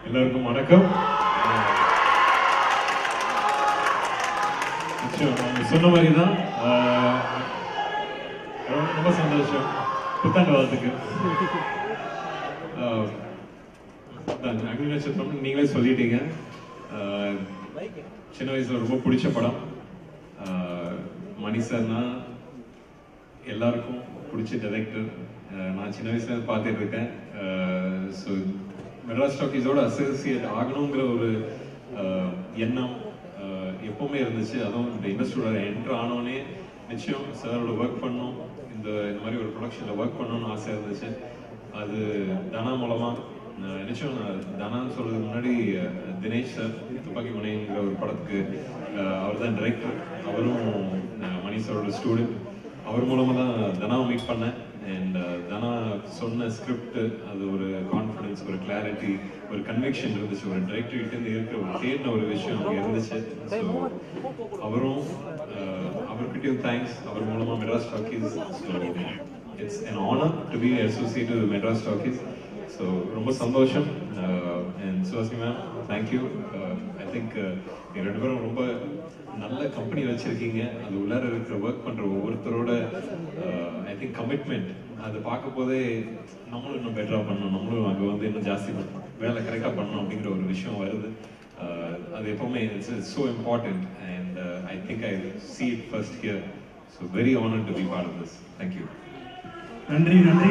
எல்லாருக்கும் வணக்கம் நிச்சயம், அவங்க சொன்ன மாதிரி தான் ஆஹ், ரொம்ப- ரொம்ப சந்தோஷம் புத்தாண்டு வாழ்த்துக்கு ஆஹ், அதான், அக்னி நட்சத்திரம் நீங்களே சொல்லிட்டீங்க ஆஹ், சின்ன வயசுல ரொம்ப பிடிச்ச படம் ஆஹ், மணி சார்னா எல்லாருக்கும் பிடிச்ச டைரக்டர் நான் சின்ன வயசுல இருந்து பார்த்துட்டு இருக்கேன் ஸோ மெட்ராஸ் டாக்கீஸோட அசோசியேட் ஆகணுங்கிற ஒரு அஹ், எண்ணம் அஹ், எப்பவுமே இருந்துச்சு அதுவும் இந்த இண்டஸ்ட்ரியோட என்ட்ரு ஆனோடனே நிச்சயம் சாரோட ஒர்க் பண்ணணும் இந்த இந்த மாதிரி ஒரு ப்ரொடக்ஷனில் ஒர்க் பண்ணணும்னு ஆசை இருந்துச்சு அது தனா மூலமா அஹ், நிச்சயம் நான் தனான்னு சொல்றதுக்கு முன்னாடி அஹ், தினேஷ் சார் துப்பாக்கி மணிங்கிற ஒரு படத்துக்கு அவர் தான் டைரக்டர் அவரும் அஹ், மணி சாரோட ஸ்டூடெண்ட் அவர் மூலமா தான் தனாவை மீட் பண்ணேன் அண்ட் தனா சொன்ன ஸ்கிரிப்ட் அது ஒரு கான்ஃபிடன்ஸ் ஒரு கிளாரிட்டி ஒரு கன்விக்ஷன் இருந்துச்சு ஒரு டைரக்டர்கிட்ட இருந்து இருக்கிற ஒரு தேடின ஒரு விஷயம் அங்கே இருந்துச்சு ஸோ அவரும் அஹ், அவர்கிட்டயும் தேங்க்ஸ் அவர் மூலமா Madras Talkies so it's an honor to be associated with Madras Talkies so ரொம்ப சந்தோஷம் அண்ட் சுவாசி மேம் தேங்க்யூ ஐ திங்க் நீங்கள் ரெண்டு பேரும் ரொம்ப நல்ல கம்பெனி வச்சிருக்கீங்க அது உள்ளார இருக்கிற ஒர்க் பண்ற ஒவ்வொருத்தரோட ஐ திங்க் கமிட்மெண்ட் அதை பார்க்க போதே நம்மளும் இன்னும் பெட்டரா பண்ணணும் நம்மளும் அங்கே வந்து இன்னும் ஜாஸ்தி பண்ணணும் வேலை கரெக்டாக பண்ணணும் அப்படிங்கிற ஒரு விஷயம் வருது Uh, அது எப்பவுமே it's so important and I think I see it first here so very honored to be part of this thank you நன்றி நன்றி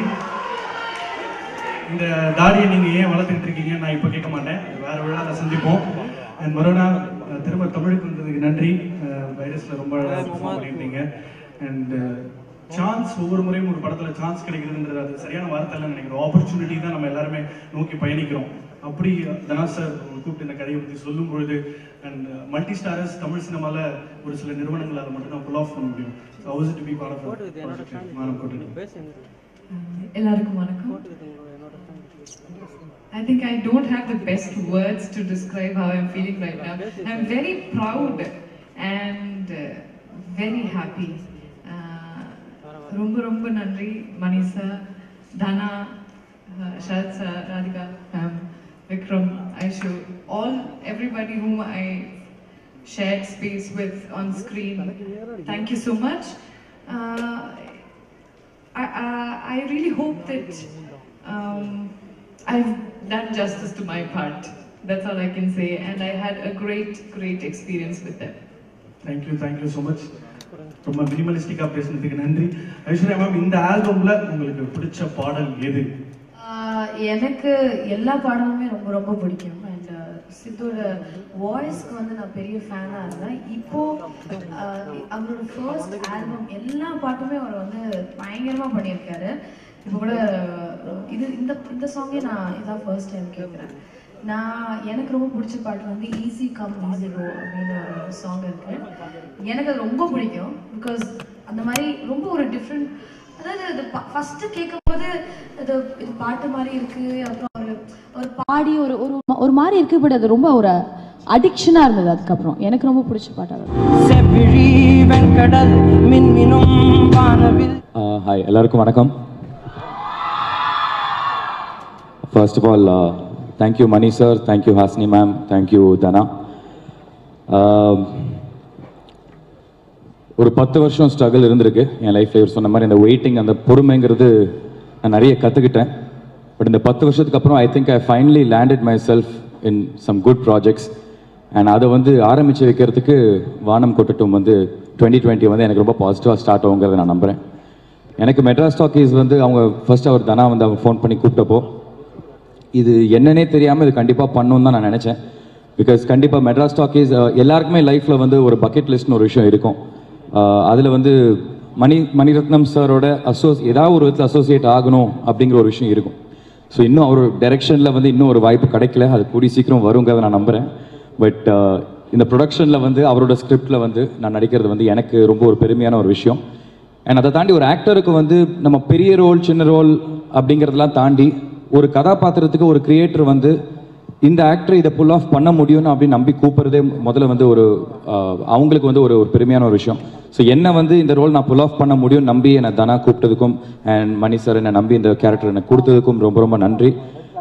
இந்த தாடியை நீங்க ஏன் வளர்த்துக்கிட்டு இருக்கீங்க நான் இப்போ கேட்க மாட்டேன் வேற விழாவில் சந்திப்போம் அண்ட் மறுநாள் அஹ், திரும்ப தமிழுக்கு வந்ததுக்கு நன்றி வைரஸ்ல ரொம்ப பெர்ஃபார்ம் பண்ணியிருந்தீங்க அண்ட் சான்ஸ் ஒவ்வொரு முறையும் ஒரு படத்துல சான்ஸ் கிடைக்குதுன்றது அது சரியான வார்த்தை இல்லைன்னு நினைக்கிறோம் ஆப்பர்ச்சுனிட்டி தான் நம்ம எல்லாருமே நோக்கி பயணிக்கிறோம் அப்படி தனா சார் கூப்பிட்டு இந்த கதையை பற்றி சொல்லும் பொழுது அண்ட் மல்டி ஸ்டாரஸ் தமிழ் சினிமால ஒரு சில நிறுவனங்களால் மட்டும்தான் புல் ஆஃப் பண்ண முடியும் ஸோ ஹவுஸ் டு பி பார்ட் ஆஃப் மானம் கொண்டு எல்லாருக்கும் வணக்கம் I think I don't have the best words to describe how I'm feeling right now. I'm very proud and uh, very happy. Uh, ரொம்ப ரொம்ப நன்றி Manisha Dhana uh, Sharath sir Radhika ma'am Vikram Aishu all everybody whom I shared space with on screen. Thank you so much. Uh, I, I, I really hope that um, I've done justice to my part. That's all I can say. And I had a great, great experience with them. Thank you thank you so much ரொம்ப மினிமலிஸ்டிக்காக பேசுனதுக்கு நன்றி Aishwarya ma'am இந்த ஆல்பம்ல உங்களுக்கு பிடிச்ச பாடல் எது ஆஹ் எனக்கு எல்லா பாடலுமே ரொம்ப ரொம்ப பிடிக்கும் அண்ட் சித்தோட வாய்ஸ்க்கு வந்து நான் பெரிய ஃபேனாக இருந்தேன் இப்போ ஆஹ் அவரோட ஃபர்ஸ்ட் ஆல்பம் எல்லா பாட்டுமே அவர் வந்து பயங்கரமாக பண்ணியிருக்காரு இப்போ கூட ஆஹ் இது இந்த இந்த சாங்கே நான் இதான் ஃபர்ஸ்ட் டைம் கேட்குறேன் நான் எனக்கு ரொம்ப பிடிச்ச பாட்டு வந்து ஈஸி கம் ஈஸி கோ அப்படின்னு ஒரு சாங் இருக்கு எனக்கு அது ரொம்ப பிடிக்கும் பிகாஸ் அந்த மாதிரி ரொம்ப ஒரு டிஃப்ரெண்ட் அதாவது அது ஃபர்ஸ்ட் கேட்கும்போது அது இது பாட்டு மாதிரி இருக்கு அப்புறம் ஒரு ஒரு பாடி ஒரு ஒரு ஒரு மாதிரி இருக்கு பட் அது ரொம்ப ஒரு அடிக்ஷனா இருந்தது அதுக்கப்புறம் எனக்கு ரொம்ப பிடிச்ச பாட்டு அது செவ்விழி வெண்கடல் மின்மினும் வானவில் ஹாய் எல்லாருக்கும் வணக்கம் first of all thank you Mani sir thank you Hasni ma'am thank you Dhana ஒரு பத்து வருஷம் ஸ்ட்ரகிள் இருந்திருக்கு என் லைஃப்ல இவர் சொன்ன மாதிரி அந்த வெயிட்டிங் அந்த பொறுமைங்கிறது நான் நிறைய கற்றுக்கிட்டேன் பட் இந்த பத்து வருஷத்துக்கு அப்புறம் I think I finally landed my self in some good projects and அதை வந்து ஆரம்பித்து வைக்கிறதுக்கு வானம் கொட்டட்டும் வந்து டுவெண்ட்டி டுவெண்ட்டி வந்து எனக்கு ரொம்ப பாசிட்டிவாக ஸ்டார்ட் ஆகுங்கிறத நான் நம்புகிறேன் எனக்கு மெட்ராஸ் டாக்கீஸ் வந்து அவங்க ஃபர்ஸ்ட் அவர் தனா வந்து அவங்க ஃபோன் பண்ணி கூப்பிட்டப்போ இது என்னன்னே தெரியாமல் இது கண்டிப்பாக பண்ணணும்னு தான் நான் நினச்சேன் பிகாஸ் கண்டிப்பாக மெட்ராஸ் டாக்கீஸ் எல்லாருக்குமே லைஃப்பில் வந்து ஒரு பக்கெட் லிஸ்ட்னு ஒரு விஷயம் இருக்கும் அதில் வந்து மணி மணிரத்னம் சாரோட அசோஸ் ஏதாவது ஒரு விதத்தில் அசோசியேட் ஆகணும் அப்படிங்கிற ஒரு விஷயம் இருக்கும் ஸோ இன்னும் அவர் டைரெக்ஷனில் வந்து இன்னும் ஒரு வாய்ப்பு கிடைக்கல அது கூடி சீக்கிரம் வருங்கிறத நான் நம்புகிறேன் பட் இந்த ப்ரொடக்ஷனில் வந்து அவரோட ஸ்கிரிப்டில் வந்து நான் நடிக்கிறது வந்து எனக்கு ரொம்ப ஒரு பெருமையான ஒரு விஷயம் அண்ட் அதை தாண்டி ஒரு ஆக்டருக்கு வந்து நம்ம பெரிய ரோல் சின்ன ரோல் அப்படிங்கிறதெல்லாம் தாண்டி ஒரு கதாபாத்திரத்துக்கு ஒரு கிரியேட்டர் வந்து இந்த ஆக்டர் இதை புல் ஆஃப் பண்ண முடியும்னு அப்படின்னு நம்பி கூப்பிடுறதே முதல்ல வந்து ஒரு ஆஹ், அவங்களுக்கு வந்து ஒரு ஒரு பெருமையான ஒரு விஷயம் ஸோ என்ன வந்து இந்த ரோல் நான் புல் ஆஃப் பண்ண முடியும் நம்பி என்னை தனா கூப்பிட்டதுக்கும் அண்ட் மணி சார் என்னை நம்பி இந்த கேரக்டர் எனக்கு கொடுத்ததுக்கும் ரொம்ப ரொம்ப நன்றி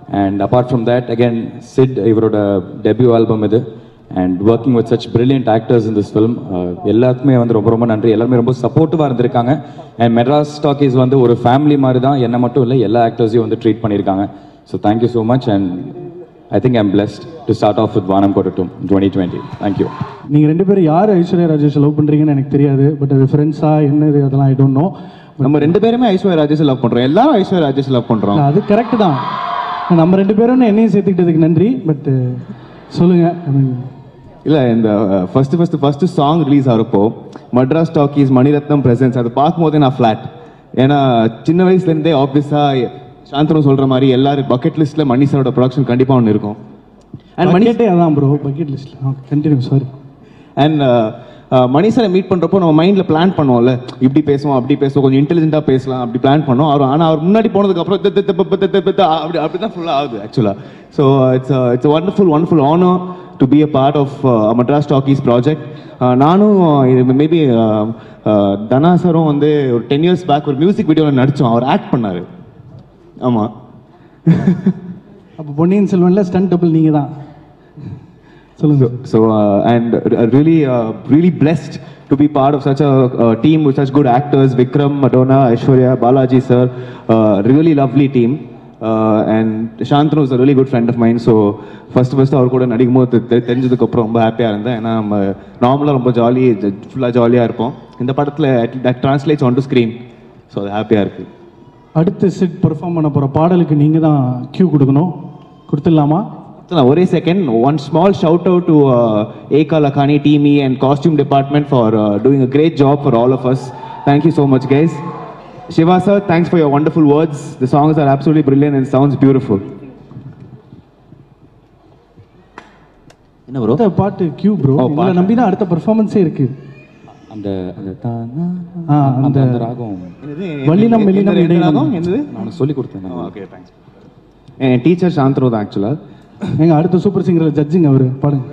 and apart from that again Sid இவரோட டெபியூ ஆல்பம் இது and working with such brilliant actors in this film எல்லாத்துக்குமே வந்து ரொம்ப ரொம்ப நன்றி எல்லாருமே ரொம்ப சப்போர்ட்டிவாக இருந்திருக்காங்க அண்ட் மெட்ராஸ் டாக்கீஸ் வந்து ஒரு ஃபேமிலி மாதிரி தான் என்ன மட்டும் இல்லை எல்லா ஆக்டர்ஸையும் வந்து ட்ரீட் பண்ணியிருக்காங்க so thank you so much and I think I'm blessed to start off with Vaanam Kottattum twenty twenty thank you நீங்கள் ரெண்டு பேரும் யார் ஐஸ்வர்யா ராஜேஷ் லவ் பண்ணுறீங்கன்னு எனக்கு தெரியாது பட் அது ஃப்ரெண்ட்ஸா என்னது அதெல்லாம் ஐ டோன்ட் நோ நம்ம ரெண்டு பேருமே ஐஸ்வர்யா ராஜேஷ் லவ் பண்றோம் எல்லாரும் ஐஸ்வர்யா ராஜேஷ் லவ் பண்றோம் அது கரெக்ட் தான் நம்ம ரெண்டு பேரும் என்னையும் சேர்த்துக்கிட்டதுக்கு நன்றி பட் சொல்லுங்க I mean, இல்ல இந்த first first first song release ஆகிறப்போ மட்ராஸ் டாக்கீஸ் மணிரத்னம் பிரசன்ஸ் அதை பார்க்கும்போதே நான் ஃபிளாட் ஏன்னா சின்ன வயசுல இருந்தே ஆப்வியஸா சாந்தனம் சொல்ற மாதிரி எல்லாரும் பக்கெட் லிஸ்ட்ல மணி சாரோட ப்ரொடக்ஷன் கண்டிப்பா ஒன்று இருக்கும் அண்ட் மணி bucket ஏ அதான் ப்ரோ பக்கெட் லிஸ்ட்ல கண்டினியூ சாரி அண்ட் மணி சாரை மீட் பண்றப்போ நம்ம மைண்ட்ல பிளான் பண்ணுவோம்ல இப்படி பேசுவோம் அப்படி பேசுவோம் கொஞ்சம் இன்டெலிஜென்ட்டா பேசலாம் அப்படி பிளான் பண்ணோம் அவர் ஆனா அவர் முன்னாடி போனதுக்கு அப்புறம் த- த- த- ப- த- த- ப- த- அப்படி அப்படி தான் ஃபுல்லா ஆகுது ஆக்சுவலா so it's it's wonderful wonderful honour to be a part of Madras Talkies project நானும் மேபி தனா சாரும் வந்து ஒரு டென் இயர்ஸ் பேக் ஒரு மியூசிக் வீடியோவில் நடிச்சோம் அவர் ஆக்ட் பண்ணாரு ஆமா அப்போ பொன்னியின் செல்வன்ல ஸ்டன் டபுள் நீங்க தான் சொல்லுங்க So, uh, and uh, really, uh, really blessed to be part of such a uh, team with such good actors Vikram, Madonna, Aishwarya, Balaji sir. Uh, really lovely team. Uh, and Shantanu is a really good friend of mine. So, first first அவர் கூட நடிக்கும் போது தெ- தெரிஞ்சதுக்கு அப்புறம் ரொம்ப ஹாப்பியாக இருந்தேன் ஏன்னா நம்ம நார்மலாக ரொம்ப ஜாலி ஃபுல்லாக ஜாலியாக இருப்போம் இந்த படத்தில் that translates on to screen so அது ஹாப்பியாக இருக்குது அடுத்து சிட் பெர்ஃபார்ம் பண்ண போற பாடலுக்கு நீங்க தான் கியூ கொடுக்கணும் கொடுத்துடலாமா ஒரே second one small shout out to Eka Lakhani team and costume department for doing a great job for all of us thank you so much guys Siva sir thanks for your wonderful words the songs are absolutely brilliant and sounds beautiful என்ன bro அடுத்த பாட்டு Q bro ஓ, உங்களை பாட்டு. நம்பி தான் அடுத்த பெர்ஃபார்மன்ஸே இருக்கு அந்த அந்த தா- நா- ஆ, அந்த அந்த அந்த ராகம் வல்லினம் மெல்லினம் இடையினம் என்னது நான் உனக்கு சொல்லி கொடுத்தேன் நான். ஓகே தேங்க்ஸ் என் டீச்சர் சாந்தனு தான் ஆக்சுவலாக எங்க அடுத்த சூப்பர் சிங்கர்ல ஜட்ஜுங்க அவரு பாடுங்க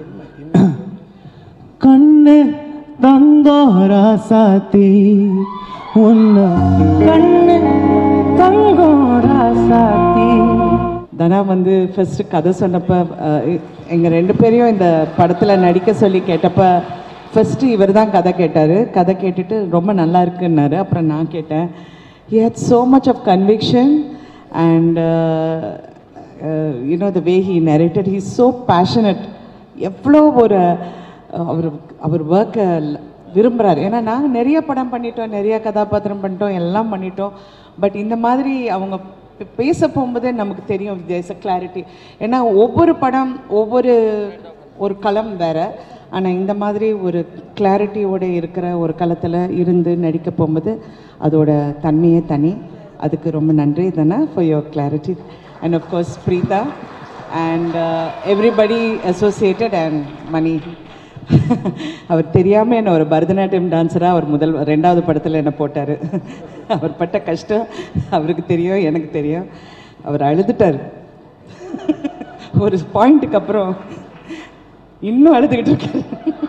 கண்ணு தங்கோரா சாத்தி உன்ன கண்ணு தங்கோரா சாத்தி தனா வந்து ஃபர்ஸ்ட் கதை சொன்னப்ப அஹ், எ- எங்க ரெண்டு பேரையும் இந்த படத்துல நடிக்க சொல்லி கேட்டப்ப ஃபர்ஸ்ட் இவர் தான் கதை கேட்டாரு கதை கேட்டுட்டு ரொம்ப நல்லா இருக்குன்னாரு அப்புறம் நான் கேட்டேன் he had so much of conviction and uh, uh, you know the way he narrated he's so passionate எவ்வளோ ஒரு அஹ், அவர் அவர் ஒர்க்கை விரும்புகிறாரு ஏன்னா நாங்கள் நிறைய படம் பண்ணிட்டோம் நிறைய கதாபாத்திரம் பண்ணிட்டோம் எல்லாம் பண்ணிட்டோம் பட் இந்த மாதிரி அவங்க பே- பேச போகும்போதே நமக்கு தெரியும் தேஸ் அ கிளாரிட்டி ஏன்னா ஒவ்வொரு படம் ஒவ்வொரு ஒரு களம் வேற ஆனால் இந்த மாதிரி ஒரு கிளாரிட்டியோட இருக்கிற ஒரு களத்தில் இருந்து நடிக்க போகும்போது அதோட தன்மையே தனி அதுக்கு ரொம்ப நன்றி தானே for your clarity and of course Preetha and everybody associated and Mani அவர் தெரியாமல் என்ன ஒரு பரதநாட்டியம் டான்ஸராக அவர் முதல் ரெண்டாவது படத்தில் என்ன போட்டார் அவர் பட்ட கஷ்டம் அவருக்கு தெரியும் எனக்கு தெரியும் அவர் அழுதுட்டார் ஒரு பாயிண்ட்டுக்கு அப்புறம் இன்னும் அழுதுகிட்டு இருக்காரு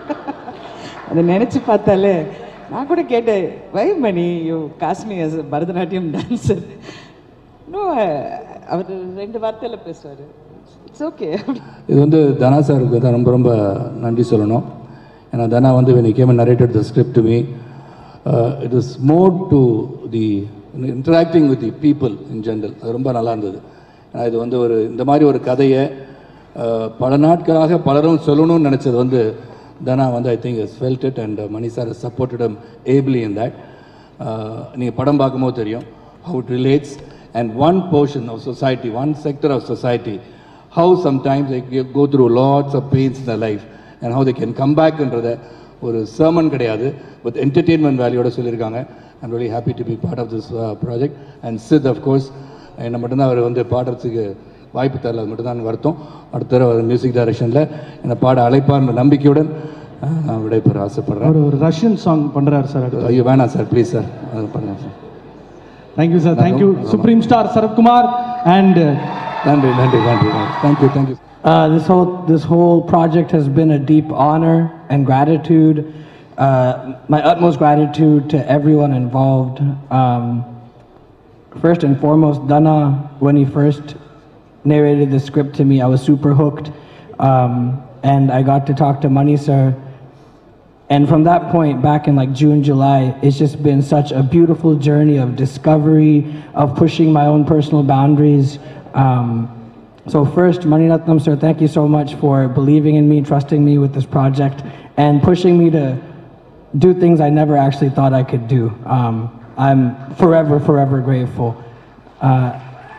அதை நினச்சி பார்த்தாலே நான் கூட கேட்டேன் why Mani you cast me as a Bharatanatyam dancer இன்னும் அவர் ரெண்டு வார்த்தையில் பேசுவார் இட்ஸ் ஓகே இது வந்து தனா சாருக்கு தான் ரொம்ப ரொம்ப நன்றி சொல்லணும் ஏன்னா தனா வந்து when he came and narrated the script to me uh, it was more to the interacting with the people in general அது ரொம்ப நல்லா இருந்தது ஏன்னா இது வந்து ஒரு இந்த மாதிரி ஒரு கதையை uh, பல நாட்களாக பலரும் சொல்லணும்னு நினச்சது வந்து தனா வந்து I think has felt it and uh, Mani sir supported him ably in that நீங்கள் படம் பார்க்கும்போது தெரியும் how it relates and one portion of society one sector of society how sometimes they go through lots of pains in their life and how they can come backன்றத ஒரு sermon கிடையாது but entertainment வேல்யூட சொல்லியிருக்காங்க I'm really happy to be part of this uh, project and Sid of course என்னை மட்டும்தான் அவர் வந்து பாடுறதுக்கு வாய்ப்பு தரல அது மட்டும்தான் வருத்தம் அடுத்த தடவை அவர் மியூசிக் டைரக்ஷனில் என்னை பாட அழைப்பார்ன்ற நம்பிக்கையுடன் அஹ், நான் விடைபெற ஆசைப்படுறேன் அவர் ஒரு ரஷ்யன் சாங் பண்றாரு சார் அடுத்து ஐயோ வேணாம் சார் ப்ளீஸ் சார் அது பண்ணுங்க sir thank you sir thank you supreme star Sarathkumar and நன்றி நன்றி நன்றி thank you thank you Uh, this whole this whole project has been a deep honor and gratitude. Uh, my utmost gratitude to everyone involved. Um, first and foremost, Dana, when he first narrated the script to me, I was super hooked. Um, and I got to talk to Money Sir. And from that point, back in like June, July, it's just been such a beautiful journey of discovery, of pushing my own personal boundaries. Um, so first, Maniratnam sir, thank you so much for believing in me, trusting me with this project, and pushing me to do things I never actually thought I could do. Um, I'm forever, forever grateful. Uh,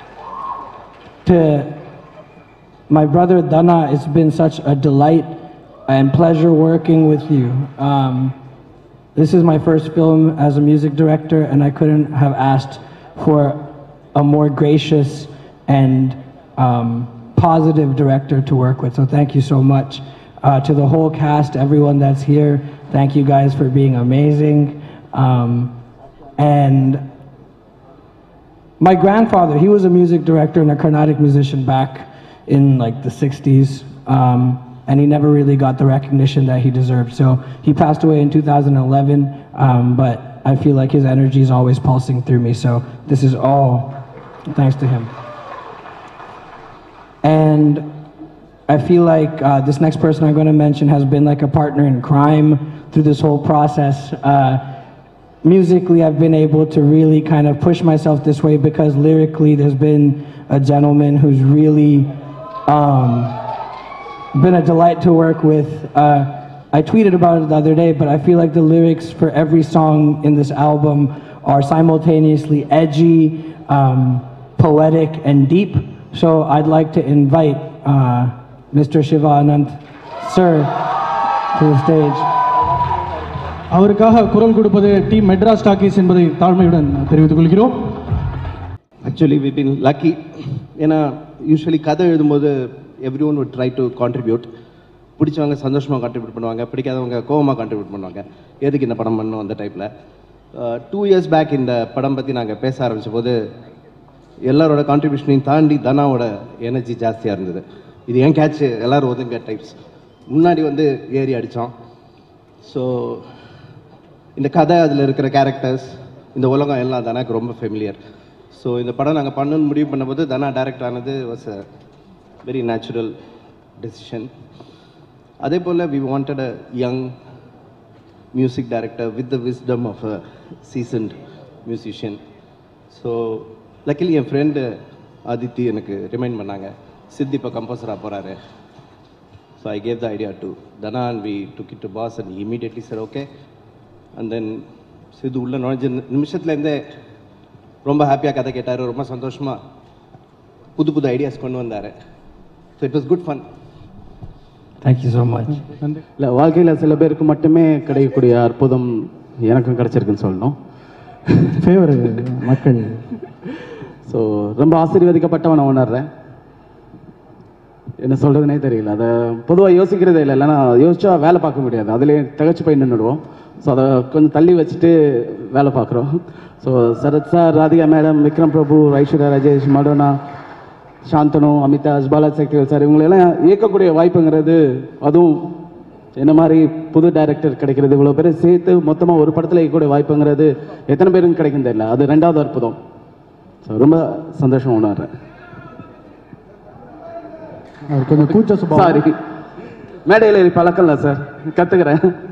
to my brother Dana, it's been such a delight and pleasure working with you. Um, this is my first film as a music director, and I couldn't have asked for a more gracious and um, positive director to work with. So thank you so much. Uh, to the whole cast, everyone that's here, thank you guys for being amazing. Um, and my grandfather, he was a music director and a Carnatic musician back in like the 60s. Um, and he never really got the recognition that he deserved. So he passed away in 2011, um, but I feel like his energy is always pulsing through me. So this is all thanks to him. And I feel like uh, this next person I'm going to mention has been like a partner in crime through this whole process. Uh, musically, I've been able to really kind of push myself this way because lyrically, there's been a gentleman who's really um, been a delight to work with. Uh, I tweeted about it the other day, but I feel like the lyrics for every song in this album are simultaneously edgy, um, poetic, and deep. So I'd like to invite uh, Mr. Shiva Anand, sir, to the stage. அவருக்காக குரல் கொடுப்பது team Madras talkies என்பதை தாழ்மையுடன் தெரிவித்துக் கொள்கிறோம் actually we been lucky ஏன்னா usually கதை எழுதும்போது every one would try to contribute பிடிச்சவங்க சந்தோஷமாக கான்ட்ரிபியூட் பண்ணுவாங்க பிடிக்காதவங்க கோவமாக கான்ட்ரிபியூட் பண்ணுவாங்க எதுக்கு இந்த படம் பண்ணணும் அந்த டைப்பில் டூ இயர்ஸ் பேக் இந்த படம் பற்றி நாங்கள் பேச ஆரம்பித்த போது எல்லாரோட கான்ட்ரிபியூஷனையும் தாண்டி தனாவோட எனர்ஜி ஜாஸ்தியாக இருந்தது இது ஏன் கேட்ச் எல்லாரும் ஒதுங்க டைப்ஸ் முன்னாடி வந்து ஏறி அடித்தோம் ஸோ இந்த கதை அதில் இருக்கிற கேரக்டர்ஸ் இந்த உலகம் எல்லாம் தனாக்கு ரொம்ப ஃபெமிலியர் ஸோ இந்த படம் நாங்கள் பண்ணணும்னு முடிவு பண்ணும்போது தனா டைரக்ட் ஆனது was a very natural decision அதே போல் we wanted a young music director with the wisdom of a seasoned musician so luckily என் ஃப்ரெண்டு ஆதித்தி எனக்கு ரிமைண்ட் பண்ணாங்க சித்தி இப்போ கம்போசராக போகிறாரு so I gave the idea to Dhana and we took it to boss and immediately sir okay and then Sid உள்ள நுழைஞ்ச நிமிஷத்துலேருந்தே ரொம்ப ஹாப்பியாக கதை கேட்டார் ரொம்ப சந்தோஷமாக புது புது ஐடியாஸ் கொண்டு வந்தார் so it was good fun thank you so much இல்லை வாழ்க்கையில் சில பேருக்கு மட்டுமே கிடைக்கக்கூடிய அற்புதம் எனக்கும் கிடைச்சிருக்குன்னு சொல்லணும் ஃபேவர் மக்கள் ஸோ ரொம்ப ஆசீர்வதிக்கப்பட்டவனை உணர்றேன் என்ன சொல்கிறதுனே தெரியல அதை பொதுவாக யோசிக்கிறதே இல்லை இல்லைன்னா யோசிச்சா வேலை பார்க்க முடியாது அதிலே திகச்சு போய் நின்றுடுவோம் ஸோ அதை கொஞ்சம் தள்ளி வச்சுட்டு வேலை பார்க்குறோம் so Sarath sir Radhika madam Vikram Prabhu Aishwarya Rajesh Madonna Shanthanu Amitash Balaji Sakthivel sir இவங்களெல்லாம் இயக்கக்கூடிய வாய்ப்புங்கிறது அதுவும் என்ன மாதிரி புது டைரக்டர் கிடைக்கிறது இவ்வளோ பேர் சேர்த்து மொத்தமாக ஒரு படத்தில் இயக்கக்கூடிய வாய்ப்புங்கிறது எத்தனை பேருக்கு கிடைக்கும் தெரியல அது ரெண்டாவது அற்புதம் ஸோ ரொம்ப சந்தோஷம் உணர்றேன் அவர் கொஞ்சம் கூச்ச சுபாவம் சாரி மேடையில் பழக்கம் இல்லை சார் கற்றுக்கிறேன்